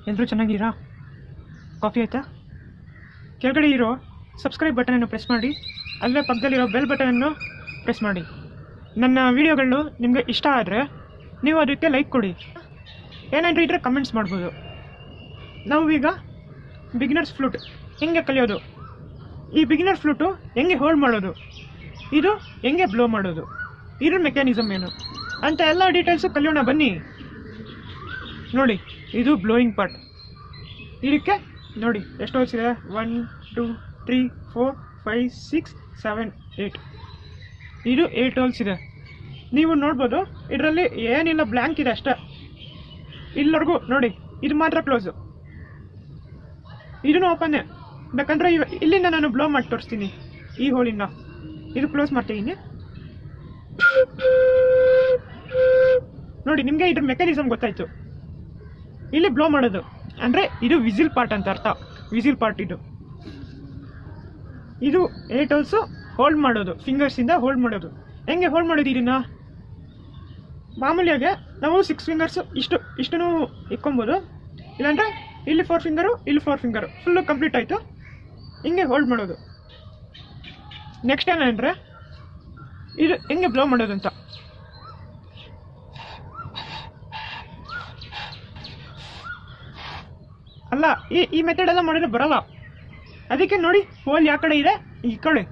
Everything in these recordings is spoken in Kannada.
ಎಲ್ಲರೂ ಚೆನ್ನಾಗಿರಾ ಕಾಫಿ ಆಯಿತಾ ಕೆಳಗಡೆ ಇರೋ ಸಬ್ಸ್ಕ್ರೈಬ್ ಬಟನನ್ನು ಪ್ರೆಸ್ ಮಾಡಿ ಅಲ್ಲೇ ಪಕ್ಕದಲ್ಲಿರೋ ಬೆಲ್ ಬಟನನ್ನು ಪ್ರೆಸ್ ಮಾಡಿ ನನ್ನ ವೀಡಿಯೋಗಳು ನಿಮಗೆ ಇಷ್ಟ ಆದರೆ ನೀವು ಅದಕ್ಕೆ ಲೈಕ್ ಕೊಡಿ ಏನಾದರೂ ಇದ್ದರೆ ಕಮೆಂಟ್ಸ್ ಮಾಡ್ಬೋದು ನಾವು ಈಗ ಬಿಗಿನರ್ಸ್ ಫ್ಲೂಟ್ ಹೆಂಗೆ ಕಲಿಯೋದು ಈ ಬಿಗಿನರ್ ಫ್ಲೂಟು ಹೆಂಗೆ ಹೋಲ್ಡ್ ಮಾಡೋದು ಇದು ಹೆಂಗೆ ಬ್ಲೋ ಮಾಡೋದು ಇದ್ರ ಮೆಕ್ಯಾನಿಸಮ್ ಏನು ಅಂತ ಎಲ್ಲ ಡೀಟೇಲ್ಸು ಕಲಿಯೋಣ ಬನ್ನಿ ನೋಡಿ ಇದು ಬ್ಲೋಯಿಂಗ್ ಪಾರ್ಟ್ ಇದಕ್ಕೆ ನೋಡಿ ಎಷ್ಟು ಹೋಲ್ಸ್ ಇದೆ one two three four five six seven eight ಇದು ಏಯ್ಟ್ ಹೋಲ್ಸ್ ಇದೆ ನೀವು ನೋಡ್ಬೋದು ಇದರಲ್ಲಿ ಏನಿಲ್ಲ ಬ್ಲ್ಯಾಂಕ್ ಇದೆ ಅಷ್ಟೇ ಇಲ್ಲಿವರೆಗೂ ನೋಡಿ ಇದು ಮಾತ್ರ ಕ್ಲೋಸು ಇದನ್ನು ಓಪನ್ನೇ ಬೇಕಂದ್ರೆ ಇವ ಇಲ್ಲಿಂದ ನಾನು ಬ್ಲೋ ಮಾಡಿ ತೋರಿಸ್ತೀನಿ ಈ ಹೋಲಿಂದ ಇದು ಕ್ಲೋಸ್ ಮಾಡ್ತೀನಿ ನೋಡಿ ನಿಮಗೆ ಇದ್ರ ಮೆಕ್ಯಾನಿಸಮ್ ಗೊತ್ತಾಯ್ತು ಇಲ್ಲಿ ಬ್ಲೋ ಮಾಡೋದು ಅಂದರೆ ಇದು ವಿಸಿಲ್ ಪಾರ್ಟ್ ಅಂತ ಅರ್ಥ ವಿಸಿಲ್ ಪಾರ್ಟ್ ಇದು ಇದು ಏಟ್ ಹೋಲ್ಸು ಹೋಲ್ಡ್ ಮಾಡೋದು ಫಿಂಗರ್ಸಿಂದ ಹೋಲ್ಡ್ ಮಾಡೋದು ಹೆಂಗೆ ಹೋಲ್ಡ್ ಮಾಡೋದು ಇದನ್ನ ಮಾಮೂಲಿಯಾಗೆ ನಾವು ಸಿಕ್ಸ್ ಫಿಂಗರ್ಸು ಇಷ್ಟು ಇಷ್ಟನ್ನು ಇಕ್ಕೊಬೋದು ಇಲ್ಲಾಂದರೆ ಇಲ್ಲಿ ಫೋರ್ ಫಿಂಗರು ಇಲ್ಲಿ ಫೋರ್ ಫಿಂಗರು ಫುಲ್ಲು ಕಂಪ್ಲೀಟ್ ಆಯಿತು ಹಿಂಗೆ ಹೋಲ್ಡ್ ಮಾಡೋದು ನೆಕ್ಸ್ಟ್ ಏನಂದರೆ ಇದು ಹೆಂಗೆ ಬ್ಲೋ ಮಾಡೋದು ಅಂತ ಅಲ್ಲ ಈ ಈ ಮೆಥಡ್ ಎಲ್ಲ ಮಾಡಿದ್ರೆ ಬರಲ್ಲ ಅದಕ್ಕೆ ನೋಡಿ ಹೋಲ್ ಯಾವ ಕಡೆ ಇದೆ ಈ ಕಡೆ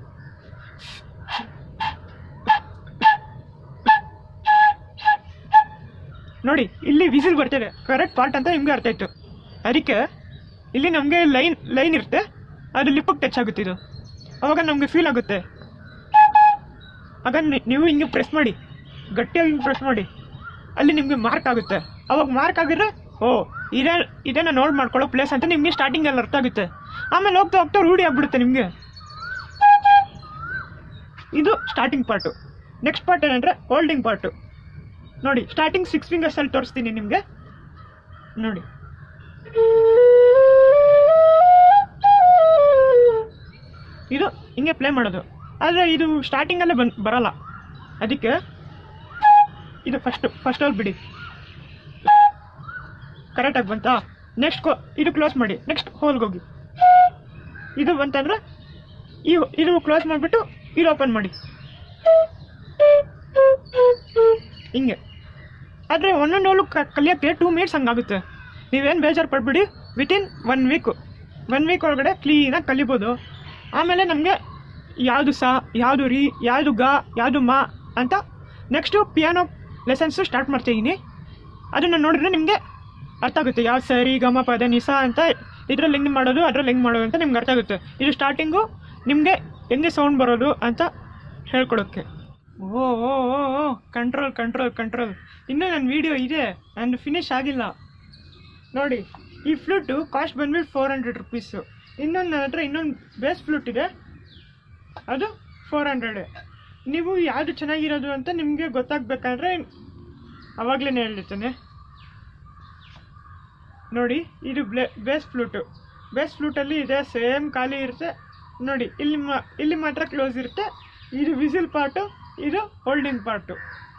ನೋಡಿ ಇಲ್ಲಿ ವಿಸಿಲ್ ಬರ್ತಿದೆ ಕರೆಕ್ಟ್ ಪಾರ್ಟ್ ಅಂತ ನಿಮ್ಗೆ ಅರ್ಥ ಆಯ್ತು ಅದಕ್ಕೆ ಇಲ್ಲಿ ನಮಗೆ ಲೈನ್ ಲೈನ್ ಇರುತ್ತೆ ಅದು ಲಿಪ್ಪಿಗೆ ಟಚ್ ಆಗುತ್ತೆ ಇದು ಅವಾಗ ನಮಗೆ ಫೀಲ್ ಆಗುತ್ತೆ ಆಗ ನಿ- ನೀವು ಹಿಂಗೆ ಪ್ರೆಸ್ ಮಾಡಿ ಗಟ್ಟಿಯಾಗಿ ಹಿಂಗೆ ಪ್ರೆಸ್ ಮಾಡಿ ಅಲ್ಲಿ ನಿಮಗೆ ಮಾರ್ಕ್ ಆಗುತ್ತೆ ಅವಾಗ ಮಾರ್ಕ್ ಆಗಿದ್ರೆ ಓ ಇದೇ ಇದನ್ನ ನೋಟ್ ಮಾಡ್ಕೊಳ್ಳೋ ಪ್ಲೇಸ್ ಅಂತ ನಿಮಗೆ ಸ್ಟಾರ್ಟಿಂಗಲ್ಲಿ ಅರ್ಥ ಆಗುತ್ತೆ ಆಮೇಲೆ ಹೋಗ್ತಾ ಹೋಗ್ತಾ ರೂಢಿ ಆಗ್ಬಿಡುತ್ತೆ ನಿಮಗೆ ಇದು ಸ್ಟಾರ್ಟಿಂಗ್ ಪಾರ್ಟು ನೆಕ್ಸ್ಟ್ ಪಾರ್ಟ್ ಏನಂದರೆ ಹೋಲ್ಡಿಂಗ್ ಪಾರ್ಟು ನೋಡಿ ಸ್ಟಾರ್ಟಿಂಗ್ ಸಿಕ್ಸ್ ಫಿಂಗರ್ಸಲ್ಲಿ ತೋರಿಸ್ತೀನಿ ನಿಮಗೆ ನೋಡಿ ಇದು ಹಿಂಗೆ ಪ್ಲೇ ಮಾಡೋದು ಆದರೆ ಇದು ಸ್ಟಾರ್ಟಿಂಗಲ್ಲೇ ಬನ್ ಬರಲ್ಲ ಅದಕ್ಕೆ ಇದು ಫಸ್ಟ್ ಫಸ್ಟ್ ಅಲ್ಲಿ ಬಿಡಿ ಕರೆಕ್ಟಾಗಿ ಬಂತಾ ನೆಕ್ಸ್ಟ್ ಇದು ಕ್ಲೋಸ್ ಮಾಡಿ ನೆಕ್ಸ್ಟ್ ಹೋಲ್ಗೆ ಹೋಗಿ ಇದು ಬಂತಂದ್ರೆ ಈ ಇದು ಕ್ಲೋಸ್ ಮಾಡಿಬಿಟ್ಟು ಇದು ಓಪನ್ ಮಾಡಿ ಹಿಂಗೆ ಆದರೆ ಒಂದೊಂದು ಹೋಲು ಕಲಿಯೋಕ್ಕೆ ಟೂ ಮಿನಿಟ್ಸ್ ಹಂಗಾಗುತ್ತೆ ನೀವೇನು ಬೇಜಾರು ಪಡ್ಬಿಡಿ within one week one week ಒಳಗಡೆ ಕ್ಲೀನಾಗಿ ಕಲಿಬೋದು ಆಮೇಲೆ ನಮಗೆ ಯಾವುದು ಸಾ ಯಾವುದು ರೀ ಯಾವುದು ಗ ಯಾವುದು ಮಾ ಅಂತ ನೆಕ್ಸ್ಟು ಪಿಯಾನೋ ಲೆಸನ್ಸು ಸ್ಟಾರ್ಟ್ ಮಾಡ್ತಿದ್ದೀನಿ ಅದನ್ನು ನೋಡಿದ್ರೆ ನಿಮಗೆ ಅರ್ಥ ಆಗುತ್ತೆ ಯಾವ್ದು ಸರಿ ಗಮ ಪದ ನಿಸ ಅಂತ ಇದ್ರಲ್ಲಿ ಹೆಂಗೆ ಮಾಡೋದು ಅದ್ರಲ್ಲಿ ಹೆಂಗೆ ಮಾಡೋದು ಅಂತ ನಿಮ್ಗೆ ಅರ್ಥ ಆಗುತ್ತೆ ಇದು ಸ್ಟಾರ್ಟಿಂಗು ನಿಮಗೆ ಹೆಂಗೆ ಸೌಂಡ್ ಬರೋದು ಅಂತ ಹೇಳ್ಕೊಡೋಕ್ಕೆ ಓ ಓ ಓ ಓ ಕಂಟ್ರೋಲ್ ಕಂಟ್ರೋಲ್ ಕಂಟ್ರೋಲ್ ಇನ್ನೂ ನನ್ನ ವೀಡಿಯೋ ಇದೆ ನನ್ನ ಫಿನಿಶ್ ಆಗಿಲ್ಲ ನೋಡಿ ಈ ಫ್ಲೂಟು ಕಾಸ್ಟ್ ಬಂದ್ಬಿಟ್ಟು ಫೋರ್ ಹಂಡ್ರೆಡ್ ರುಪೀಸು ಇನ್ನೊಂದು ನನ್ನ ಹತ್ರ ಇನ್ನೊಂದು ಬೇಸ್ ಫ್ಲೂಟ್ ಇದೆ ಅದು ಫೋರ್ ಹಂಡ್ರೆಡ್ ನೀವು ಯಾವುದು ಚೆನ್ನಾಗಿರೋದು ಅಂತ ನಿಮಗೆ ಗೊತ್ತಾಗಬೇಕಂದ್ರೆ ಅವಾಗಲೇ ಹೇಳಿರ್ತೇನೆ ನೋಡಿ ಇದು ಬ್ಲೆ ಬೇಸ್ ಫ್ಲೂಟು ಬೇಸ್ ಫ್ಲೂಟಲ್ಲಿ ಇದೆ ಸೇಮ್ ಖಾಲಿ ಇರುತ್ತೆ ನೋಡಿ ಇಲ್ಲಿ ಮಾ ಇಲ್ಲಿ ಮಾತ್ರ ಕ್ಲೋಸ್ ಇರುತ್ತೆ ಇದು ವಿಸಿಲ್ ಪಾರ್ಟು ಇದು ಹೋಲ್ಡಿಂಗ್ ಪಾರ್ಟು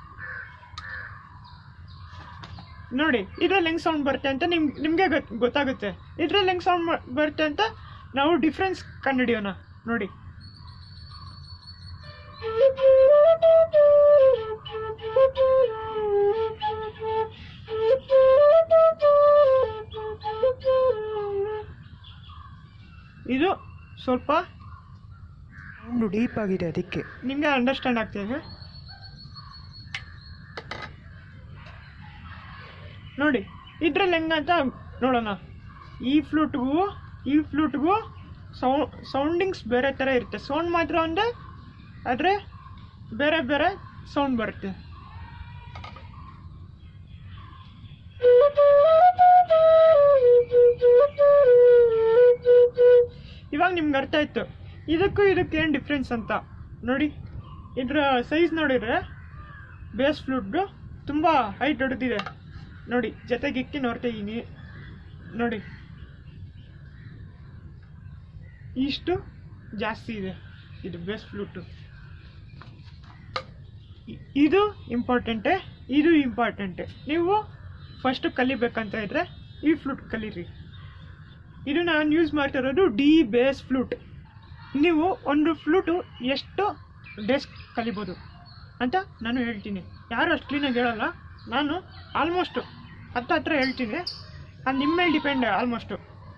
ನೋಡಿ ಇದ್ರಲ್ಲಿ ಹೆಂಗ್ ಸೌಂಡ್ ಬರುತ್ತೆ ಅಂತ ನಿಮ್ ನಿಮಗೆ ಗೊತ್ತಾಗುತ್ತೆ ಇದ್ರಲ್ಲಿ ಹೆಂಗ್ ಸೌಂಡ್ ಬರುತ್ತೆ ಅಂತ ನಾವು ಡಿಫ್ರೆನ್ಸ್ ಕಂಡುಹಿಡಿಯೋಣ ನೋಡಿ ಇದು ಸ್ವಲ್ಪ ಸೌಂಡು ಡೀಪ್ ಆಗಿದೆ ಅದಕ್ಕೆ ನಿಮಗೆ ಅಂಡರ್ಸ್ಟ್ಯಾಂಡ್ ಆಗ್ತಿದೆ ನೋಡಿ ಇದ್ರಲ್ಲಿ ಹೆಂಗಂತ ನೋಡೋಣ ಈ ಫ್ಲೂಟ್ಗೂ ಈ ಫ್ಲೂಟ್ಗೂ ಸೌ ಸೌಂಡಿಂಗ್ಸ್ ಬೇರೆ ಥರ ಇರುತ್ತೆ ಸೌಂಡ್ ಮಾತ್ರ ಒಂದೇ ಆದರೆ ಬೇರೆ ಬೇರೆ ಸೌಂಡ್ ಬರುತ್ತೆ ಇವಾಗ ನಿಮ್ಗೆ ಅರ್ಥ ಆಯ್ತು ಇದಕ್ಕೂ ಇದಕ್ಕೆ ಏನು ಡಿಫ್ರೆನ್ಸ್ ಅಂತ ನೋಡಿ ಇದರ ಸೈಜ್ ನೋಡಿದ್ರೆ ಬೇಸ್ ಫ್ಲೂಟ್ದು ತುಂಬ ಹೈಟ್ ದೊಡ್ಡದಿದೆ ನೋಡಿ ಜೊತೆಗೆ ಇಕ್ಕಿ ನೋಡ್ತಾ ಇದ್ದೀನಿ ನೋಡಿ ಇಷ್ಟು ಜಾಸ್ತಿ ಇದೆ ಇದು ಬೇಸ್ ಫ್ಲೂಟು ಇ- ಇದು ಇಂಪಾರ್ಟೆಂಟೇ ಇದು ಇಂಪಾರ್ಟೆಂಟೇ ನೀವು ಫಸ್ಟು ಕಲಿಬೇಕಂತ ಇದ್ರೆ ಈ ಫ್ಲೂಟ್ ಕಲೀರಿ ಇದು ನಾನು ಯೂಸ್ ಮಾಡ್ತಿರೋದು ಡಿ ಬೇಸ್ ಫ್ಲೂಟ್ ನೀವು ಒಂದು ಫ್ಲೂಟು ಎಷ್ಟು ಡೇಸ್ ಕಲಿಬೋದು ಅಂತ ನಾನು ಹೇಳ್ತೀನಿ ಯಾರು ಅಷ್ಟು ಕ್ಲೀನಾಗಿ ಹೇಳಲ್ಲ ನಾನು ಆಲ್ಮೋಸ್ಟು ಹತ್ತು ಹತ್ರ ಹೇಳ್ತೀನಿ ಅದು ನಿಮ್ಮ ಮೇಲೆ ಡಿಪೆಂಡ್ ಆಲ್ಮೋಸ್ಟು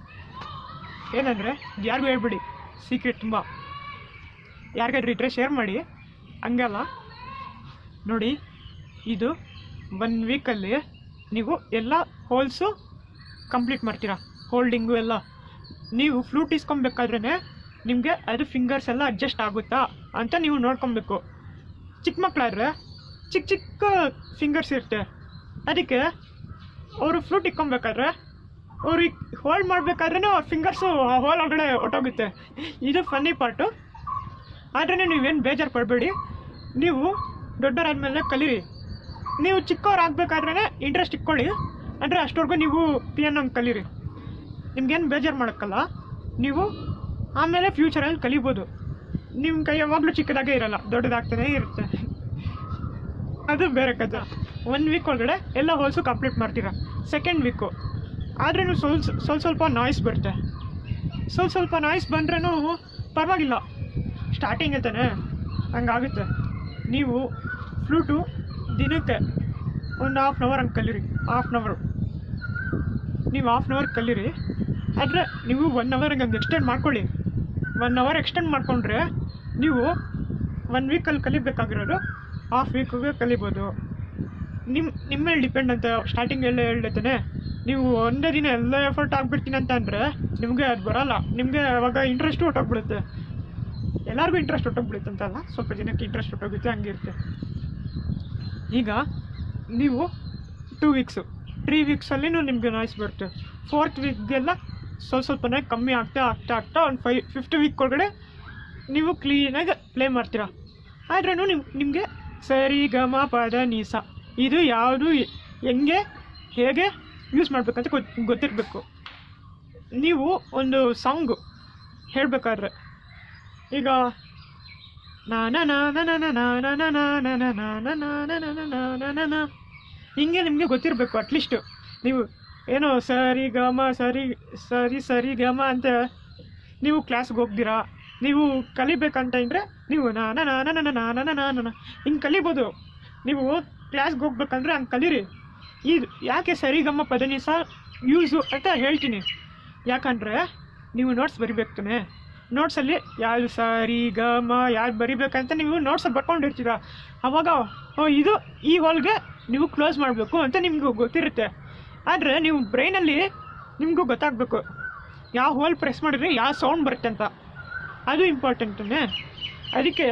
ಏನಂದರೆ ಯಾರಿಗೂ ಹೇಳ್ಬಿಡಿ ಸೀಕ್ರೆಟ್ ತುಂಬ ಯಾರಿಗಾದ್ರೂ ಇಟ್ಟರೆ ಶೇರ್ ಮಾಡಿ ಹಂಗಲ್ಲ ನೋಡಿ ಇದು ಒನ್ ವೀಕಲ್ಲಿ ನೀವು ಎಲ್ಲ ಹೋಲ್ಸು ಕಂಪ್ಲೀಟ್ ಮಾಡ್ತೀರಾ ಹೋಲ್ಡಿಂಗು ಎಲ್ಲ ನೀವು ಫ್ಲೂಟ್ ಇಸ್ಕೊಬೇಕಾದ್ರೇ ನಿಮಗೆ ಅದು ಫಿಂಗರ್ಸ್ ಎಲ್ಲ ಅಡ್ಜಸ್ಟ್ ಆಗುತ್ತಾ ಅಂತ ನೀವು ನೋಡ್ಕೊಬೇಕು ಚಿಕ್ಕ ಮಕ್ಕಳಾದ್ರೆ ಚಿಕ್ಕ ಚಿಕ್ಕ ಫಿಂಗರ್ಸ್ ಇರುತ್ತೆ ಅದಕ್ಕೆ ಅವರು ಫ್ಲೂಟ್ ಇಕ್ಕೊಬೇಕಾದ್ರೆ ಅವ್ರಿಗೆ ಹೋಲ್ಡ್ ಮಾಡಬೇಕಾದ್ರೂ ಅವ್ರ ಫಿಂಗರ್ಸು ಆ ಹೋಲ್ ಒಳಗಡೆ ಹೊಟ್ಟೋಗುತ್ತೆ ಇದು ಫನ್ನಿ ಪಾರ್ಟು ಆದ್ರೂ ನೀವೇನು ಬೇಜಾರು ಪಡಬೇಡಿ ನೀವು ದೊಡ್ಡವರಾದ್ಮೇಲೆ ಕಲೀರಿ ನೀವು ಚಿಕ್ಕವ್ರು ಆಗ್ಬೇಕಾದ್ರೆ ಇಂಟ್ರೆಸ್ಟ್ ಇಟ್ಕೊಳ್ಳಿ ಅಂದರೆ ಅಷ್ಟವರೆಗೂ ನೀವು ಪಿಯಾನೋ ಕಲೀರಿ ನಿಮ್ಗೇನು ಬೇಜಾರು ಮಾಡೋಕ್ಕಲ್ಲ ನೀವು ಆಮೇಲೆ ಫ್ಯೂಚರಲ್ಲಿ ಕಲಿಬೋದು ನಿಮ್ಮ ಕೈ ಯಾವಾಗಲೂ ಚಿಕ್ಕದಾಗೇ ಇರಲ್ಲ ದೊಡ್ಡದಾಗ್ತಾನೇ ಇರುತ್ತೆ ಅದು ಬೇರೆ ಕಥೆ ಒನ್ ವೀಕ್ ಒಳಗಡೆ ಎಲ್ಲ ಹೋಲ್ಸು ಕಂಪ್ಲೀಟ್ ಮಾಡ್ತೀರಾ ಸೆಕೆಂಡ್ ವೀಕು ಆದ್ರೂ ಸ್ವಲ್ಪ ಸ್ವಲ್ಪ ಸ್ವಲ್ಪ ನಾಯ್ಸ್ ಬರುತ್ತೆ ಸ್ವಲ್ಪ ಸ್ವಲ್ಪ ನಾಯ್ಸ್ ಬಂದ್ರೂ ಪರವಾಗಿಲ್ಲ ಸ್ಟಾರ್ಟಿಂಗ್ ತಾನೆ ಹಂಗಾಗುತ್ತೆ ನೀವು ಫ್ಲೂಟು ದಿನಕ್ಕೆ ಒಂದು ಹಾಫ್ ಆನ್ ಅವರ್ ಹಂಗೆ ಕಲೀರಿ ಹಾಫ್ ಆನ್ ಅವರು ನೀವು ಹಾಫ್ ಆನ್ ಅವರ್ ಕಲೀರಿ ಆದರೆ ನೀವು ಒನ್ ಅವರ್ ಹಂಗೆ ಎಕ್ಸ್ಟೆಂಡ್ ಮಾಡ್ಕೊಳ್ಳಿ ಒನ್ ಅವರ್ ಎಕ್ಸ್ಟೆಂಡ್ ಮಾಡಿಕೊಂಡ್ರೆ ನೀವು ಒನ್ ವೀಕಲ್ಲಿ ಕಲಿಬೇಕಾಗಿರೋದು ಹಾಫ್ ವೀಕಿಗೆ ಕಲಿಬೋದು ನಿಮ್ಮ ನಿಮ್ಮ ಮೇಲೆ ಡಿಪೆಂಡ್ ಅಂತ ಸ್ಟಾರ್ಟಿಂಗ್ ಎಲ್ಲ ಹೇಳ್ತಾನೆ ನೀವು ಒಂದೇ ದಿನ ಎಲ್ಲ ಎಫರ್ಟ್ ಆಗ್ಬಿಡ್ತೀನಿ ಅಂತ ಅಂದರೆ ನಿಮಗೆ ಅದು ಬರಲ್ಲ ನಿಮಗೆ ಅವಾಗ ಇಂಟ್ರೆಸ್ಟು ಹೊಟ್ಟೋಗ್ಬಿಡುತ್ತೆ ಎಲ್ಲರಿಗೂ ಇಂಟ್ರೆಸ್ಟ್ ಹೊಟ್ಟೋಗ್ಬಿಡುತ್ತೆ ಅಂತಲ್ಲ ಸ್ವಲ್ಪ ಜನಕ್ಕೆ ಇಂಟ್ರೆಸ್ಟ್ ಹೊಟ್ಟೋಗುತ್ತೆ ಹಂಗಿರುತ್ತೆ ಈಗ ನೀವು ಟೂ ವೀಕ್ಸು ತ್ರೀ ವೀಕ್ಸಲ್ಲಿನೂ ನಿಮಗೆ ನಾಯ್ಸ್ ಬರುತ್ತೆ ಫೋರ್ತ್ ವೀಕ್ಗೆಲ್ಲ ಸ್ವಲ್ಪ ಸ್ವಲ್ಪನೇ ಕಮ್ಮಿ ಆಗ್ತಾ ಆಗ್ತಾ ಆಗ್ತಾ ಒಂದು ಫೈ ಫಿಫ್ತ್ ವೀಕ್ ಒಳಗಡೆ ನೀವು ಕ್ಲೀನಾಗಿ ಪ್ಲೇ ಮಾಡ್ತೀರಾ ಆದ್ರೂ ನಿಮ್ ನಿಮಗೆ ಸರಿ ಗಮ ಪದ ನೀಸ ಇದು ಯಾವುದು ಹೆಂಗೆ ಹೇಗೆ ಯೂಸ್ ಮಾಡಬೇಕಂತ ಗೊತ್ತು ಗೊತ್ತಿರಬೇಕು ನೀವು ಒಂದು ಸಾಂಗು ಹೇಳಬೇಕಾದ್ರೆ ಈಗ ಹಿಂಗೆ ನಿಮಗೆ ಗೊತ್ತಿರಬೇಕು ಅಟ್ಲೀಸ್ಟು ನೀವು ಏನೋ ಸರಿ ಗಮ ಸರಿ ಸರಿ ಸರಿ ಗಮ ಅಂತ ನೀವು ಕ್ಲಾಸ್ಗೆ ಹೋಗ್ತೀರಾ ನೀವು ಕಲಿಬೇಕಂತ ಅಂದರೆ ನೀವು ನಾನ ನಾನ ನಾನ ನಾನ ನಾನ ಹಿಂಗೆ ಕಲಿಬೋದು ನೀವು ಕ್ಲಾಸ್ಗೆ ಹೋಗ್ಬೇಕಂದ್ರೆ ಹಂಗೆ ಕಲೀರಿ ಇದು ಯಾಕೆ ಸರಿಗಮ್ಮ ಪದನಿಸ ಯೂಸು ಅಂತ ಹೇಳ್ತೀನಿ ಯಾಕಂದರೆ ನೀವು ನೋಟ್ಸ್ ಬರಿಬೇಕು ತಾನೆ ನೋಟ್ಸಲ್ಲಿ ಯಾವುದು ಸರಿ ಗಮ ಯಾವ್ದು ಬರಿಬೇಕಂತ ನೀವು ನೋಟ್ಸಲ್ಲಿ ಬರ್ಕೊಂಡಿರ್ತೀರ ಅವಾಗ ಓ ಇದು ಈ ಹೋಲ್ಗೆ ನೀವು ಕ್ಲೋಸ್ ಮಾಡಬೇಕು ಅಂತ ನಿಮಗೂ ಗೊತ್ತಿರುತ್ತೆ ಆದರೆ ನೀವು ಬ್ರೈನಲ್ಲಿ ನಿಮಗೂ ಗೊತ್ತಾಗಬೇಕು ಯಾವ ಹೋಲ್ ಪ್ರೆಸ್ ಮಾಡಿದ್ರೆ ಯಾವ ಸೌಂಡ್ ಬರುತ್ತೆ ಅಂತ ಅದು ಇಂಪಾರ್ಟೆಂಟೇ ಅದಕ್ಕೆ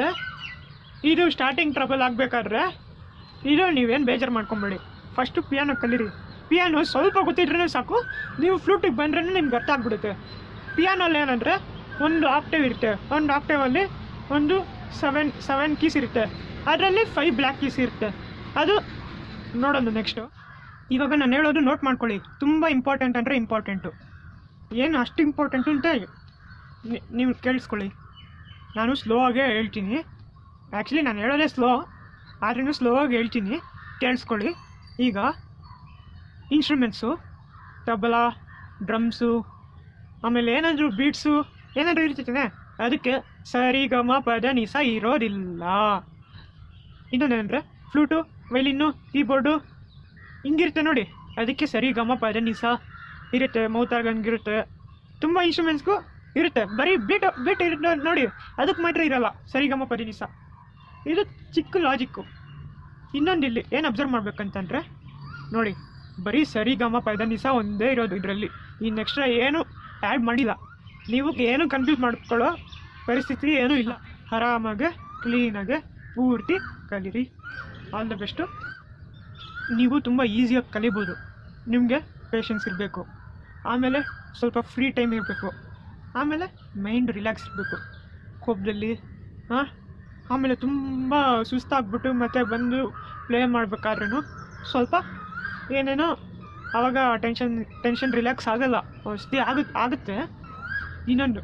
ಇದು ಸ್ಟಾರ್ಟಿಂಗ್ ಟ್ರಬಲ್ ಆಗಬೇಕಾದ್ರೆ ಇದು ನೀವೇನು ಬೇಜಾರು ಮಾಡ್ಕೊಂಬೇಡಿ ಫಸ್ಟು ಪಿಯಾನೋ ಕಲೀರಿ ಪಿಯಾನೋ ಸ್ವಲ್ಪ ಗೊತ್ತಿದ್ರೂ ಸಾಕು ನೀವು ಫ್ಲೂಟಿಗೆ ಬಂದ್ರೂ ನಿಮ್ಗೆ ಅರ್ಥ ಆಗ್ಬಿಡುತ್ತೆ ಪಿಯಾನೋಲ್ಲಿ ಏನಂದರೆ ಒಂದು ಆಕ್ಟೇವ್ ಇರುತ್ತೆ ಒಂದು ಆಕ್ಟೇವಲ್ಲಿ ಒಂದು ಸೆವೆನ್ ಸೆವೆನ್ ಕೀಸ್ ಇರುತ್ತೆ ಅದರಲ್ಲಿ ಫೈವ್ ಬ್ಲ್ಯಾಕ್ ಕೀಸ್ ಇರುತ್ತೆ ಅದು ನೋಡೋದು ನೆಕ್ಸ್ಟು ಇವಾಗ ನಾನು ಹೇಳೋದು ನೋಟ್ ಮಾಡ್ಕೊಳ್ಳಿ ತುಂಬ ಇಂಪಾರ್ಟೆಂಟ್ ಅಂದರೆ ಇಂಪಾರ್ಟೆಂಟು ಏನು ಅಷ್ಟು ಇಂಪಾರ್ಟೆಂಟು ಅಂತ ನಿ- ನೀವು ಕೇಳಿಸ್ಕೊಳ್ಳಿ ನಾನು ಸ್ಲೋ ಆಗೇ ಹೇಳ್ತೀನಿ ಆ್ಯಕ್ಚುಲಿ ನಾನು ಹೇಳೋದೇ ಸ್ಲೋ ಆದ್ರೂ ಸ್ಲೋ ಆಗಿ ಹೇಳ್ತೀನಿ ಕೇಳಿಸ್ಕೊಳ್ಳಿ ಈಗ ಇನ್ಸ್ಟ್ರೂಮೆಂಟ್ಸು ತಬಲ ಡ್ರಮ್ಸು ಆಮೇಲೆ ಏನಾದರೂ ಬೀಟ್ಸು ಏನಾದರೂ ಇರ್ತೈತೆ ಅದಕ್ಕೆ ಸರಿ ಗಮ ಪದ ನಿಸ ಇರೋದಿಲ್ಲ ಇನ್ನೊಂದೇನೆಂದರೆ ಫ್ಲೂಟು ವೈಲಿನ್ನು ಕೀಬೋರ್ಡು ಹಿಂಗಿರುತ್ತೆ ನೋಡಿ ಅದಕ್ಕೆ ಸರಿ ಗಮ ಪದ ನಿಸ ಇರುತ್ತೆ ಮೌತಾರ್ಗ್ ಹಂಗಿರುತ್ತೆ ತುಂಬ ಇನ್ಸ್ಟ್ರೂಮೆಂಟ್ಸ್ಗೂ ಇರುತ್ತೆ ಬರೀ ಬೀಟ್ ಬೀಟ್ ಇರುತ್ತೆ ನೋಡಿ ಅದಕ್ಕೆ ಮಾತ್ರ ಇರಲ್ಲ ಸರಿ ಗಮ ಪದ ನಿಸ ಇದು ಚಿಕ್ಕ ಲಾಜಿಕ್ಕು ಇನ್ನೊಂದು ಇಲ್ಲಿ ಏನು ಅಬ್ಸರ್ವ್ ಮಾಡ್ಬೇಕಂತಂದರೆ ನೋಡಿ ಬರೀ ಸರಿ ಗಮ ಪದ ನಿಸ ಒಂದೇ ಇರೋದು ಇದರಲ್ಲಿ ಇನ್ನು ಎಕ್ಸ್ಟ್ರಾ ಏನು ಆ್ಯಡ್ ಮಾಡಿಲ್ಲ ನೀವು ಏನು ಕನ್ಫ್ಯೂಸ್ ಮಾಡ್ಕೊಳ್ಳೋ ಪರಿಸ್ಥಿತಿ ಏನೂ ಇಲ್ಲ ಆರಾಮಾಗೆ ಕ್ಲೀನಾಗೆ ಪೂರ್ತಿ ಕಲೀರಿ ಆಲ್ ದ ಬೆಸ್ಟು ನೀವು ತುಂಬ ಈಸಿಯಾಗಿ ಕಲಿಬೋದು ನಿಮಗೆ ಪೇಷನ್ಸ್ ಇರಬೇಕು ಆಮೇಲೆ ಸ್ವಲ್ಪ ಫ್ರೀ ಟೈಮ್ ಇರಬೇಕು ಆಮೇಲೆ ಮೈಂಡ್ ರಿಲ್ಯಾಕ್ಸ್ ಇರಬೇಕು ಕೋಪದಲ್ಲಿ ಹಾಂ ಆಮೇಲೆ ತುಂಬ ಸುಸ್ತಾಗ್ಬಿಟ್ಟು ಮತ್ತೆ ಬಂದು ಪ್ಲೇ ಮಾಡಬೇಕಾದ್ರೂ ಸ್ವಲ್ಪ ಏನೇನೋ ಆವಾಗ ಟೆನ್ಷನ್ ಟೆನ್ಷನ್ ರಿಲ್ಯಾಕ್ಸ್ ಆಗಲ್ಲ ಔಷಧಿ ಆಗುತ್ತೆ ಆಗುತ್ತೆ ಇನ್ನೊಂದು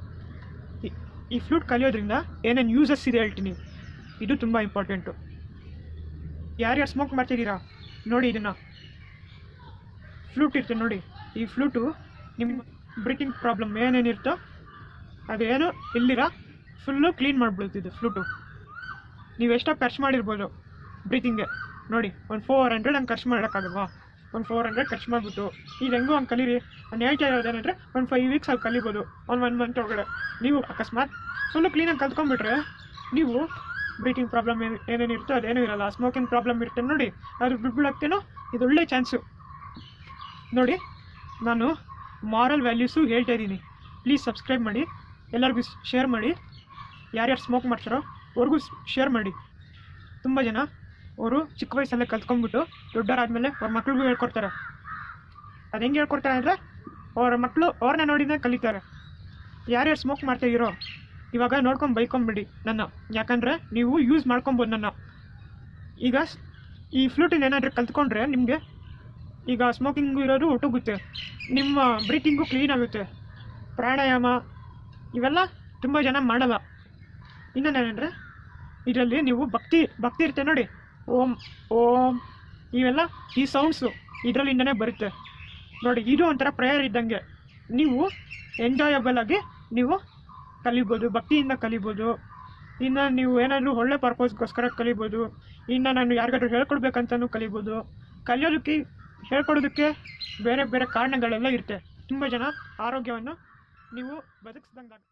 ಈ- ಈ ಫ್ಲೂಟ್ ಕಲಿಯೋದ್ರಿಂದ ಏನೇನು ಯೂಸಸ್ ಇದೆ ಹೇಳ್ತೀನಿ ಇದು ತುಂಬ ಇಂಪಾರ್ಟೆಂಟು ಯಾರ್ಯಾರು ಸ್ಮೋಕ್ ಮಾಡ್ತಿದ್ದೀರಾ ನೋಡಿ ಇದನ್ನು ಫ್ಲೂಟ್ ಇರುತ್ತೆ ನೋಡಿ ಈ ಫ್ಲೂಟು ನಿಮ್ಮ ಬ್ರೀತಿಂಗ್ ಪ್ರಾಬ್ಲಮ್ ಏನೇನಿರುತ್ತೋ ಅದೇನು ಇಲ್ಲಿರ ಫುಲ್ಲು ಕ್ಲೀನ್ ಮಾಡಿಬಿಡುತ್ತಿದ್ದು ಫ್ಲೂಟು ನೀವು ಎಷ್ಟೋ ಖರ್ಚು ಮಾಡಿರ್ಬೋದು ಬ್ರೀತಿಂಗ್ಗೆ ನೋಡಿ ಒಂದು ಫೋರ್ ಹಂಡ್ರೆಡ್ ಹಂಗೆ ಖರ್ಚು ಮಾಡೋಕ್ಕಾಗಲ್ವಾ ಒಂದು ಫೋರ್ ಹಂಡ್ರೆಡ್ ಖರ್ಚು ಮಾಡಿಬಿಟ್ಟು ಈಗ ಹೆಂಗೋ ಹಂಗೆ ಕಲೀರಿ ನಾನು ಹೇಳ್ತಾ ಇರೋದೇನೆಂದರೆ ಒಂದು ಫೈವ್ ವೀಕ್ಸ್ ಅಲ್ಲಿ ಕಲಿಬೋದು ಒಂದು ಒನ್ ಮಂತ್ ಒಳಗಡೆ ನೀವು ಅಕಸ್ಮಾತ್ ಫುಲ್ಲು ಕ್ಲೀನಾಗಿ ಕಲ್ತ್ಕೊಂಡ್ಬಿಟ್ರೆ ನೀವು ಬ್ರೀತಿಂಗ್ ಪ್ರಾಬ್ಲಮ್ ಏನು ಏನೇನಿರುತ್ತೋ ಅದೇನೂ ಇರಲ್ಲ ಸ್ಮೋಕಿಂಗ್ ಪ್ರಾಬ್ಲಮ್ ಇರುತ್ತೆ ನೋಡಿ ಅದು ಬಿಡ್ಬಿಡೋಕ್ಕೇನೋ ಇದು ಒಳ್ಳೆ ಚಾನ್ಸು ನೋಡಿ ನಾನು ಮಾರಲ್ ವ್ಯಾಲ್ಯೂಸು ಹೇಳ್ತಾ ಇದ್ದೀನಿ ಪ್ಲೀಸ್ ಸಬ್ಸ್ಕ್ರೈಬ್ ಮಾಡಿ ಎಲ್ಲರಿಗೂ ಶೇರ್ ಮಾಡಿ ಯಾರ್ಯಾರು ಸ್ಮೋಕ್ ಮಾಡ್ತಾರೋ ಅವ್ರಿಗೂ ಶೇರ್ ಮಾಡಿ ತುಂಬ ಜನ ಅವರು ಚಿಕ್ಕ ವಯಸ್ಸಲ್ಲೇ ಕಲ್ತ್ಕೊಂಡ್ಬಿಟ್ಟು ದೊಡ್ಡವರಾದ್ಮೇಲೆ ಅವ್ರ ಮಕ್ಳಿಗೂ ಹೇಳ್ಕೊಡ್ತಾರೆ ಅದು ಹೆಂಗೆ ಹೇಳ್ಕೊಡ್ತಾರೆ ಅಂದರೆ ಅವ್ರ ಮಕ್ಕಳು ಅವ್ರನ್ನ ನೋಡಿನೇ ಕಲಿತಾರೆ ಯಾರ್ಯಾರು ಸ್ಮೋಕ್ ಮಾಡ್ತಾ ಇರೋ ಇವಾಗ ನೋಡ್ಕೊಂಡು ಬೈಕೊಂಬಿಡಿ ನನ್ನ ಯಾಕಂದರೆ ನೀವು ಯೂಸ್ ಮಾಡ್ಕೊಬೋದು ನನ್ನ ಈಗ ಸ್- ಈ ಫ್ಲೂಟಿನ ಏನಾದರೂ ಕಲ್ತ್ಕೊಂಡ್ರೆ ನಿಮಗೆ ಈಗ ಸ್ಮೋಕಿಂಗು ಇರೋದು ಒಟ್ಟೋಗುತ್ತೆ ನಿಮ್ಮ ಬ್ರೀತಿಂಗು ಕ್ಲೀನ್ ಆಗುತ್ತೆ ಪ್ರಾಣಾಯಾಮ ಇವೆಲ್ಲ ತುಂಬ ಜನ ಮಾಡಲ್ಲ ಇನ್ನೊಂದೇನೆಂದರೆ ಇದರಲ್ಲಿ ನೀವು ಭಕ್ತಿ ಭಕ್ತಿ ಇರುತ್ತೆ ನೋಡಿ ಓಂ ಓಂ ಇವೆಲ್ಲ ಈ ಸೌಂಡ್ಸು ಇದರಲ್ಲಿಂದನೇ ಬರುತ್ತೆ ನೋಡಿ ಇದು ಒಂಥರ ಪ್ರೇಯರ್ ಇದ್ದಂಗೆ ನೀವು ಎಂಜಾಯಬಲ್ ಆಗಿ ನೀವು ಕಲಿಬೋದು ಭಕ್ತಿಯಿಂದ ಕಲಿಬೋದು ಇನ್ನು ನೀವು ಏನಾದರೂ ಒಳ್ಳೆ ಪರ್ಪಸ್ಗೋಸ್ಕರ ಕಲಿಬೋದು ಇನ್ನು ನಾನು ಯಾರಿಗಾದ್ರೂ ಹೇಳ್ಕೊಡ್ಬೇಕಂತಲೂ ಕಲಿಬೋದು ಕಲಿಯೋದಕ್ಕೆ ಹೇಳ್ಕೊಡೋದಕ್ಕೆ ಬೇರೆ ಬೇರೆ ಕಾರಣಗಳೆಲ್ಲ ಇರುತ್ತೆ ತುಂಬ ಜನ ಆರೋಗ್ಯವನ್ನು ನೀವು ಬದುಕಿಸ್ದಂಗೆ